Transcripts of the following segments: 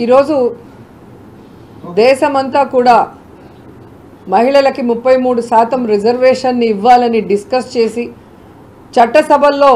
ఈరోజు దేశమంతా కూడా మహిళలకి ముప్పై మూడు శాతం రిజర్వేషన్ని ఇవ్వాలని డిస్కస్ చేసి చట్టసభల్లో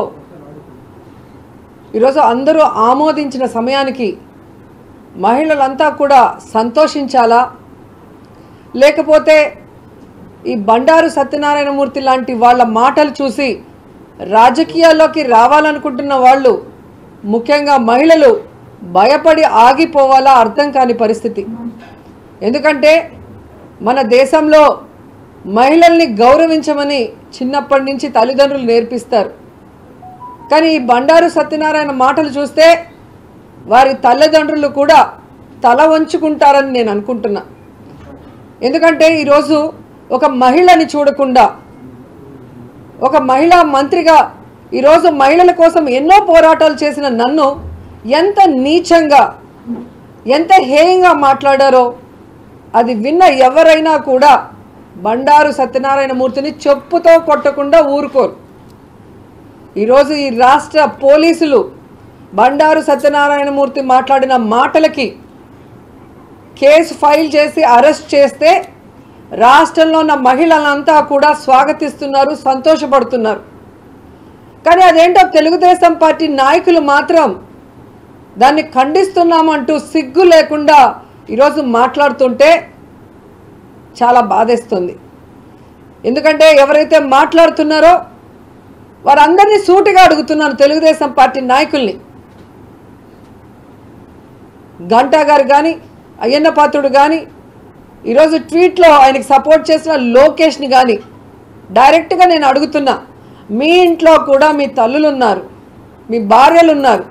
ఈరోజు అందరూ ఆమోదించిన సమయానికి మహిళలంతా కూడా సంతోషించాలా లేకపోతే ఈ బండారు సత్యనారాయణమూర్తి లాంటి వాళ్ళ మాటలు చూసి రాజకీయాల్లోకి రావాలనుకుంటున్న వాళ్ళు ముఖ్యంగా మహిళలు భయపడి ఆగిపోవాలా అర్థం కాని పరిస్థితి ఎందుకంటే మన దేశంలో మహిళల్ని గౌరవించమని చిన్నప్పటి నుంచి తల్లిదండ్రులు నేర్పిస్తారు కానీ ఈ బండారు సత్యనారాయణ మాటలు చూస్తే వారి తల్లిదండ్రులు కూడా తల వంచుకుంటారని నేను అనుకుంటున్నా ఎందుకంటే ఈరోజు ఒక మహిళని చూడకుండా ఒక మహిళా మంత్రిగా ఈరోజు మహిళల కోసం ఎన్నో పోరాటాలు చేసిన నన్ను ఎంత నీచంగా ఎంత హేయంగా మాట్లాడారో అది విన్న ఎవరైనా కూడా బండారు సత్యనారాయణమూర్తిని చెప్పుతో కొట్టకుండా ఊరుకోరు ఈరోజు ఈ రాష్ట్ర పోలీసులు బండారు సత్యనారాయణమూర్తి మాట్లాడిన మాటలకి కేసు ఫైల్ చేసి అరెస్ట్ చేస్తే రాష్ట్రంలో ఉన్న మహిళలంతా కూడా స్వాగతిస్తున్నారు సంతోషపడుతున్నారు కానీ అదేంటో తెలుగుదేశం పార్టీ నాయకులు మాత్రం దాన్ని ఖండిస్తున్నామంటూ సిగ్గు లేకుండా ఈరోజు మాట్లాడుతుంటే చాలా బాధేస్తుంది ఎందుకంటే ఎవరైతే మాట్లాడుతున్నారో వారందరినీ సూటిగా అడుగుతున్నాను తెలుగుదేశం పార్టీ నాయకుల్ని గంటా గారు కానీ అయ్యన్న పాత్రుడు కానీ ఈరోజు ట్వీట్లో ఆయనకి సపోర్ట్ చేసిన లోకేష్ని కానీ డైరెక్ట్గా నేను అడుగుతున్నా మీ ఇంట్లో కూడా మీ తల్లులు ఉన్నారు మీ భార్యలు ఉన్నారు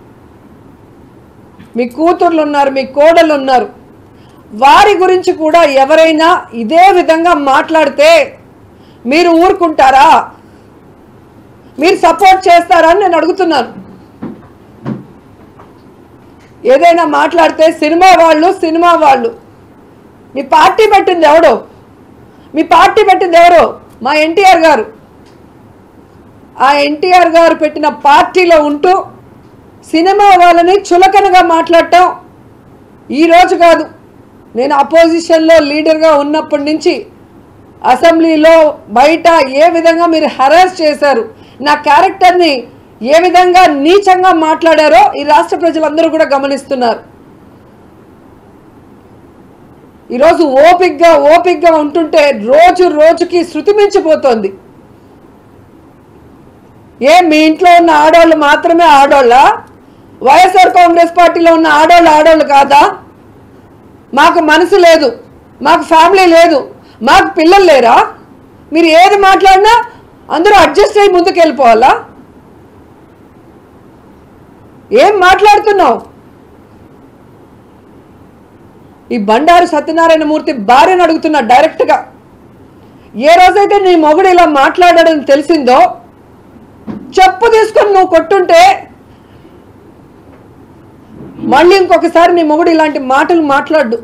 మీ కూతుర్లు ఉన్నారు మీ కోడలు ఉన్నారు వారి గురించి కూడా ఎవరైనా ఇదే విధంగా మాట్లాడితే మీరు ఊరుకుంటారా మీరు సపోర్ట్ చేస్తారా అని నేను అడుగుతున్నాను ఏదైనా మాట్లాడితే సినిమా వాళ్ళు సినిమా వాళ్ళు మీ పార్టీ పెట్టింది ఎవడో మీ పార్టీ పెట్టింది ఎవరో మా ఎన్టీఆర్ గారు ఆ ఎన్టీఆర్ గారు పెట్టిన పార్టీలో ఉంటూ సినిమా వాళ్ళని చులకనగా మాట్లాడటం ఈరోజు కాదు నేను అపోజిషన్లో లీడర్గా ఉన్నప్పటి నుంచి అసెంబ్లీలో బయట ఏ విధంగా మీరు హెరాస్ చేశారు నా క్యారెక్టర్ని ఏ విధంగా నీచంగా మాట్లాడారో ఈ రాష్ట్ర ప్రజలందరూ కూడా గమనిస్తున్నారు ఈరోజు ఓపిక్గా ఓపిక్గా ఉంటుంటే రోజు రోజుకి శృతి మించిపోతోంది ఏ మీ ఇంట్లో ఉన్న ఆడవాళ్ళు మాత్రమే ఆడోళ్ళ వైఎస్ఆర్ కాంగ్రెస్ పార్టీలో ఉన్న ఆడోళ్ళు ఆడోళ్ళు కాదా మాకు మనసు లేదు మాకు ఫ్యామిలీ లేదు మాకు పిల్లలు లేరా మీరు ఏది మాట్లాడినా అందరూ అడ్జస్ట్ అయ్యి ముందుకు వెళ్ళిపోవాలా ఏం మాట్లాడుతున్నావు ఈ బండారు సత్యనారాయణమూర్తి భార్యను అడుగుతున్నా డైరెక్ట్గా ఏ రోజైతే నీ మొగుడు ఇలా మాట్లాడాడని తెలిసిందో చెప్పు తీసుకొని నువ్వు కొట్టుంటే మళ్ళీ ఇంకొకసారి నీ మొగుడు ఇలాంటి మాటలు మాట్లాడు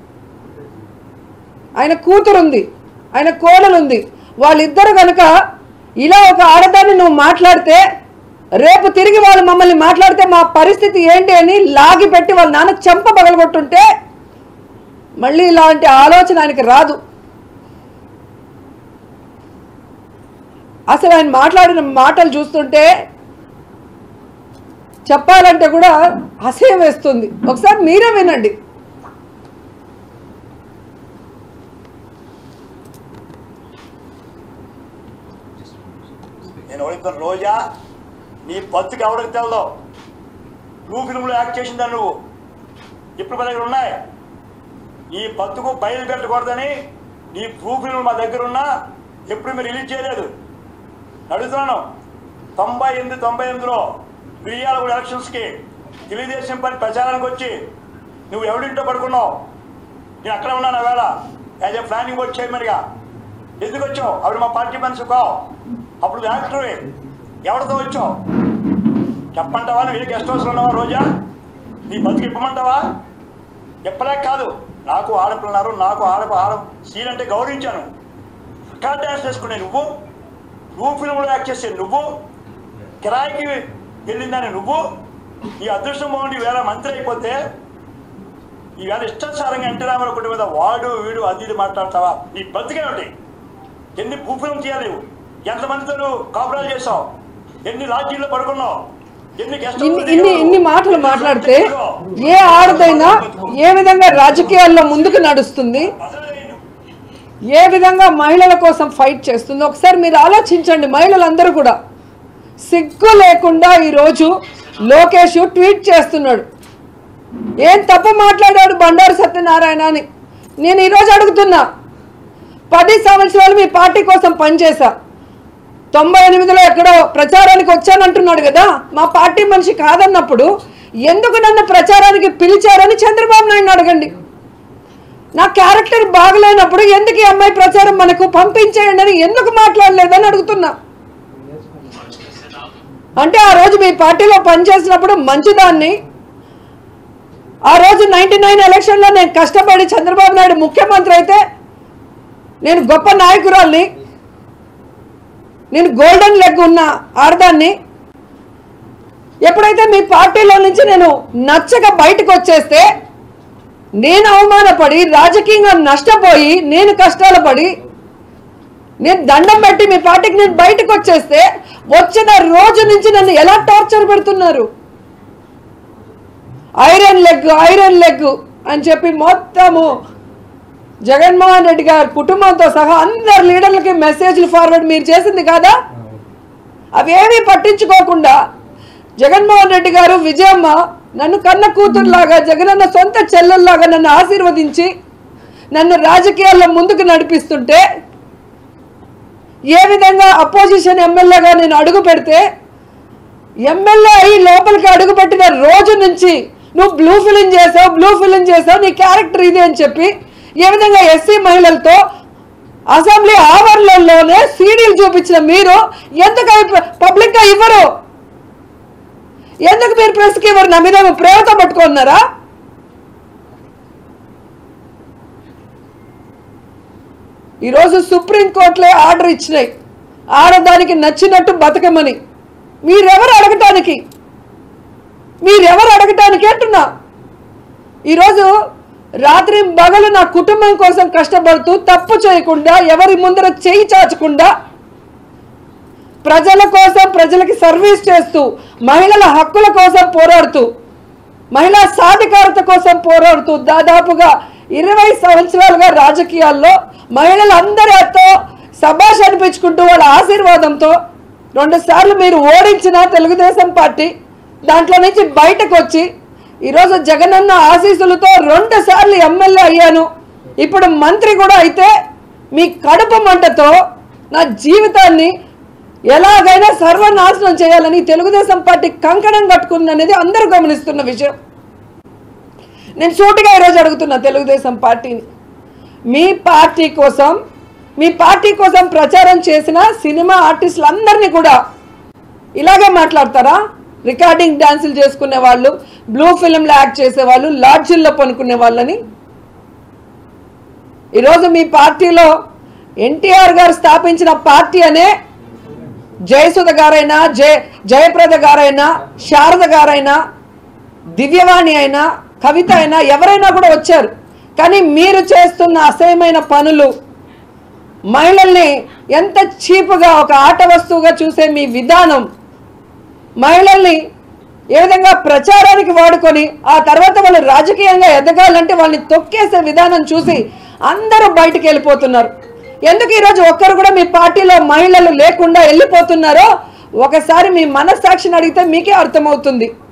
ఆయన కూతురు ఉంది ఆయన కోడలు ఉంది వాళ్ళిద్దరు కనుక ఇలా ఒక ఆడదాన్ని నువ్వు మాట్లాడితే రేపు తిరిగి వాళ్ళు మమ్మల్ని మాట్లాడితే మా పరిస్థితి ఏంటి అని లాగి పెట్టి వాళ్ళ నాన్న చెంప పగలగొట్టుంటే మళ్ళీ ఇలాంటి ఆలోచన ఆయనకి రాదు అసలు ఆయన మాట్లాడిన మాటలు చూస్తుంటే చెప్పాలంటే కూడా అసహ్యం వేస్తుంది ఒకసారి మీరే వినండి నేను అడుగుతున్న రోజా నీ బతుకు ఎవరికి తెలదో బ్లూ ఫిల్మ్లో యాక్ట్ చేసిందా నువ్వు ఇప్పుడు మా దగ్గర ఉన్నాయి నీ బతుకు బయలుపెట్టకూడదని నీ బ్లూ ఫిల్మ్ మా దగ్గర ఉన్నా ఎప్పుడు మీరు రిలీజ్ చేయలేదు అడుగుతున్నాను తొంభై ఎనిమిది తొంభై ఎనిమిదిలో మిర్యాలగూడ ఎలక్షన్స్కి తెలుగుదేశం పని ప్రచారానికి వచ్చి నువ్వు ఎవడింటో పడుకున్నావు నేను అక్కడ ఉన్నాను వేళ యాజ్ ఏ ప్లానింగ్ బోర్డ్ చైర్మన్గా ఎందుకు వచ్చావు ఆవిడ మా పార్టీ మనిషి కావు అప్పుడు యాక్టరే ఎవరితో వచ్చావు చెప్పంటావా నువ్వు ఏ గెస్ట్ హౌస్లో ఉన్నావా రోజా నీ బతుకు ఇప్పమంటావా చెప్పలేక కాదు నాకు ఆడపిల్లన్నారు నాకు ఆడ ఆడ సీన్ అంటే గౌరవించాను అక్కడ డ్యాన్స్ చేసుకునే నువ్వు నువ్వు ఫిల్మ్లో యాక్ట్ చేసే నువ్వు కిరాయికి వెళ్ళిందని నువ్వు ఈ అదృష్టం బాగుండి వేళ మంత్రి అయిపోతే ఈవేళ ఇష్టానుసారంగా ఎన్టీ రామారావు కుటుంబం మీద వాడు వీడు అది ఇది మాట్లాడతావా నీ బతికే ఉంటాయి ఎన్ని భూఫిలం చేయాలి నువ్వు ఎంతమందితో నువ్వు కాపురాలు చేసావు ఎన్ని లాడ్జీల్లో పడుకున్నావు ఎన్ని గెస్ట్ ఇన్ని హౌస్లో ఇన్ని దిగావు? ఇన్ని మాటలు మాట్లాడితే ఏ ఆడదైనా ఏ విధంగా రాజకీయాల్లో ముందుకు నడుస్తుంది అసలే నువ్వు ఏ విధంగా మహిళల కోసం ఫైట్ చేస్తుందో ఒకసారి మీరు ఆలోచించండి మహిళలందరూ కూడా సిగ్గు లేకుండా ఈరోజు లోకేష్ ట్వీట్ చేస్తున్నాడు ఏం తప్పు మాట్లాడాడు బండారు సత్యనారాయణ అని నేను ఈరోజు అడుగుతున్నా పది సంవత్సరాలు మీ పార్టీ కోసం పనిచేశా తొంభై ఎనిమిదిలో ఎక్కడో ప్రచారానికి వచ్చానంటున్నాడు కదా మా పార్టీ మనిషి కాదన్నప్పుడు ఎందుకు నన్ను ప్రచారానికి పిలిచారని చంద్రబాబు నాయుడు అడగండి నా క్యారెక్టర్ బాగలేనప్పుడు ఎందుకు ఈ అమ్మాయి ప్రచారం మనకు పంపించేయండి అని ఎందుకు మాట్లాడలేదని అడుగుతున్నా అంటే ఆ రోజు మీ పార్టీలో పనిచేసినప్పుడు మంచిదాన్ని ఆ రోజు నైన్టీ నైన్ ఎలక్షన్లో నేను కష్టపడి చంద్రబాబు నాయుడు ముఖ్యమంత్రి అయితే నేను గొప్ప నాయకురాల్ని నేను గోల్డెన్ లెగ్ ఉన్న ఆడదాన్ని ఎప్పుడైతే మీ పార్టీలో నుంచి నేను నచ్చక బయటకు వచ్చేస్తే నేను అవమానపడి రాజకీయంగా నష్టపోయి నేను కష్టాలు పడి నేను దండం పెట్టి మీ పార్టీకి నేను బయటకు వచ్చేస్తే వచ్చిన రోజు నుంచి నన్ను ఎలా టార్చర్ పెడుతున్నారు ఐరన్ లెగ్ ఐరన్ లెగ్ అని చెప్పి మొత్తము జగన్మోహన్ రెడ్డి గారి కుటుంబంతో సహా అందరు లీడర్లకి మెసేజ్లు ఫార్వర్డ్ మీరు చేసింది కాదా అవేమీ పట్టించుకోకుండా జగన్మోహన్ రెడ్డి గారు విజయమ్మ నన్ను కన్న కూతురులాగా జగనన్న సొంత చెల్లెల్లాగా నన్ను ఆశీర్వదించి నన్ను రాజకీయాల్లో ముందుకు నడిపిస్తుంటే ఏ విధంగా అపోజిషన్ ఎమ్మెల్యేగా నేను అడుగు పెడితే ఎమ్మెల్యే అయ్యి లోపలికి అడుగు పెట్టిన రోజు నుంచి నువ్వు బ్లూ ఫిలిం చేసావు బ్లూ ఫిలిం చేసావు నీ క్యారెక్టర్ ఇది అని చెప్పి ఏ విధంగా ఎస్సీ మహిళలతో అసెంబ్లీ ఆవరణలోనే సీడీలు చూపించిన మీరు ఎందుకు అవి పబ్లిక్గా ఇవ్వరు ఎందుకు మీరు ప్రెస్కి ఇవ్వరు నా మీద ఏమో ప్రేమతో పట్టుకున్నారా ఈరోజు సుప్రీంకోర్టులే ఆర్డర్ ఇచ్చినాయి ఆడదానికి నచ్చినట్టు బతకమని మీరెవరు అడగటానికి మీరెవరు అడగటానికి అంటున్నా ఈరోజు రాత్రి బగలు నా కుటుంబం కోసం కష్టపడుతూ తప్పు చేయకుండా ఎవరి ముందర చేయి చాచకుండా ప్రజల కోసం ప్రజలకి సర్వీస్ చేస్తూ మహిళల హక్కుల కోసం పోరాడుతూ మహిళా సాధికారత కోసం పోరాడుతూ దాదాపుగా ఇరవై సంవత్సరాలుగా రాజకీయాల్లో మహిళలందరితో సభాష్ అనిపించుకుంటూ వాళ్ళ ఆశీర్వాదంతో రెండు సార్లు మీరు ఓడించిన తెలుగుదేశం పార్టీ దాంట్లో నుంచి బయటకు వచ్చి ఈరోజు జగనన్న ఆశీస్సులతో రెండు సార్లు ఎమ్మెల్యే అయ్యాను ఇప్పుడు మంత్రి కూడా అయితే మీ కడుపు మంటతో నా జీవితాన్ని ఎలాగైనా సర్వనాశనం చేయాలని తెలుగుదేశం పార్టీ కంకణం కట్టుకుందనేది అందరూ గమనిస్తున్న విషయం నేను సూటిగా ఈరోజు అడుగుతున్నా తెలుగుదేశం పార్టీని మీ పార్టీ కోసం మీ పార్టీ కోసం ప్రచారం చేసిన సినిమా ఆర్టిస్టులందరినీ కూడా ఇలాగే మాట్లాడతారా రికార్డింగ్ డాన్సులు చేసుకునే వాళ్ళు బ్లూ ఫిల్మ్లో యాక్ట్ చేసేవాళ్ళు లాడ్జిల్లో పనుకునే వాళ్ళని ఈరోజు మీ పార్టీలో ఎన్టీఆర్ గారు స్థాపించిన పార్టీ అనే జయసుధ గారైనా జయ జయప్రద గారైనా శారద గారైనా దివ్యవాణి అయినా కవిత అయినా ఎవరైనా కూడా వచ్చారు కానీ మీరు చేస్తున్న అసహ్యమైన పనులు మహిళల్ని ఎంత చీపుగా ఒక ఆట వస్తువుగా చూసే మీ విధానం మహిళల్ని ఏ విధంగా ప్రచారానికి వాడుకొని ఆ తర్వాత వాళ్ళు రాజకీయంగా ఎదగాలంటే వాళ్ళని తొక్కేసే విధానం చూసి అందరూ బయటికి వెళ్ళిపోతున్నారు ఎందుకు ఈరోజు ఒక్కరు కూడా మీ పార్టీలో మహిళలు లేకుండా వెళ్ళిపోతున్నారో ఒకసారి మీ మనస్సాక్షిని అడిగితే మీకే అర్థమవుతుంది